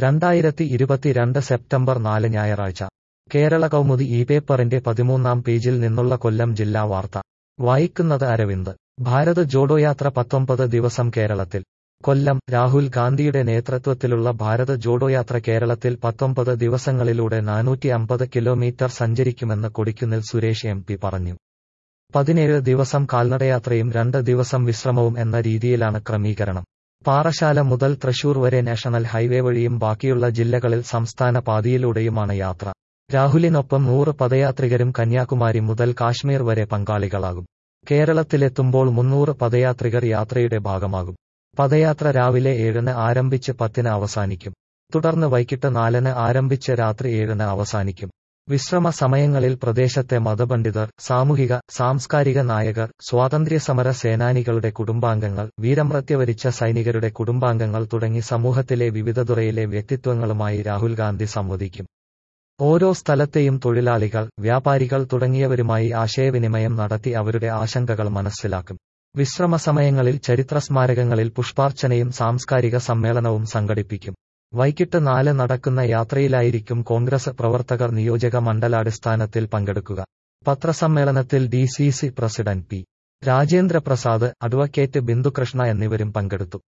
രണ്ടായിരത്തി ഇരുപത്തിരണ്ട് സെപ്റ്റംബർ നാല് ഞായറാഴ്ച കേരള കൗമുദി ഈ പേപ്പറിന്റെ പതിമൂന്നാം പേജിൽ നിന്നുള്ള കൊല്ലം ജില്ലാ വാർത്ത വായിക്കുന്നത് അരവിന്ദ് ഭാരത് ജോഡോയാത്ര പത്തൊമ്പത് ദിവസം കേരളത്തിൽ കൊല്ലം രാഹുൽ ഗാന്ധിയുടെ നേതൃത്വത്തിലുള്ള ഭാരത് ജോഡോയാത്ര കേരളത്തിൽ പത്തൊമ്പത് ദിവസങ്ങളിലൂടെ നാനൂറ്റി അമ്പത് കിലോമീറ്റർ സഞ്ചരിക്കുമെന്ന് കൊടിക്കുന്നിൽ സുരേഷ് എം പി പറഞ്ഞു പതിനേഴ് ദിവസം കാൽനടയാത്രയും രണ്ട് ദിവസം വിശ്രമവും എന്ന രീതിയിലാണ് ക്രമീകരണം പാറശാല മുതൽ തൃശൂർ വരെ നാഷണൽ ഹൈവേ വഴിയും ബാക്കിയുള്ള ജില്ലകളിൽ സംസ്ഥാന പാതയിലൂടെയുമാണ് യാത്ര രാഹുലിനൊപ്പം നൂറ് പദയാത്രികരും കന്യാകുമാരി മുതൽ കാശ്മീർ വരെ പങ്കാളികളാകും കേരളത്തിലെത്തുമ്പോൾ മുന്നൂറ് പദയാത്രികർ യാത്രയുടെ ഭാഗമാകും പദയാത്ര രാവിലെ ഏഴിന് ആരംഭിച്ച് പത്തിന് അവസാനിക്കും തുടർന്ന് വൈകിട്ട് നാലിന് ആരംഭിച്ച് രാത്രി ഏഴിന് അവസാനിക്കും വിശ്രമ സമയങ്ങളിൽ പ്രദേശത്തെ മതപണ്ഡിതർ സാമൂഹിക സാംസ്കാരിക നായകർ സ്വാതന്ത്ര്യസമര സേനാനികളുടെ കുടുംബാംഗങ്ങൾ വീരമൃത്യവരിച്ച സൈനികരുടെ കുടുംബാംഗങ്ങൾ തുടങ്ങി സമൂഹത്തിലെ വിവിധ തുറയിലെ വ്യക്തിത്വങ്ങളുമായി രാഹുൽ ഗാന്ധി സംവദിക്കും ഓരോ സ്ഥലത്തെയും തൊഴിലാളികൾ വ്യാപാരികൾ തുടങ്ങിയവരുമായി ആശയവിനിമയം നടത്തി അവരുടെ ആശങ്കകൾ മനസ്സിലാക്കും വിശ്രമ സമയങ്ങളിൽ ചരിത്ര സ്മാരകങ്ങളിൽ പുഷ്പാർച്ചനയും സാംസ്കാരിക സമ്മേളനവും സംഘടിപ്പിക്കും വൈകിട്ട് നാല് നടക്കുന്ന യാത്രയിലായിരിക്കും കോൺഗ്രസ് പ്രവർത്തകർ നിയോജക മണ്ഡലാടിസ്ഥാനത്തിൽ പങ്കെടുക്കുക പത്രസമ്മേളനത്തിൽ D C C president P Rajendra Prasad advocate Bindu Krishna എന്നിവരും പങ്കെടുത്തു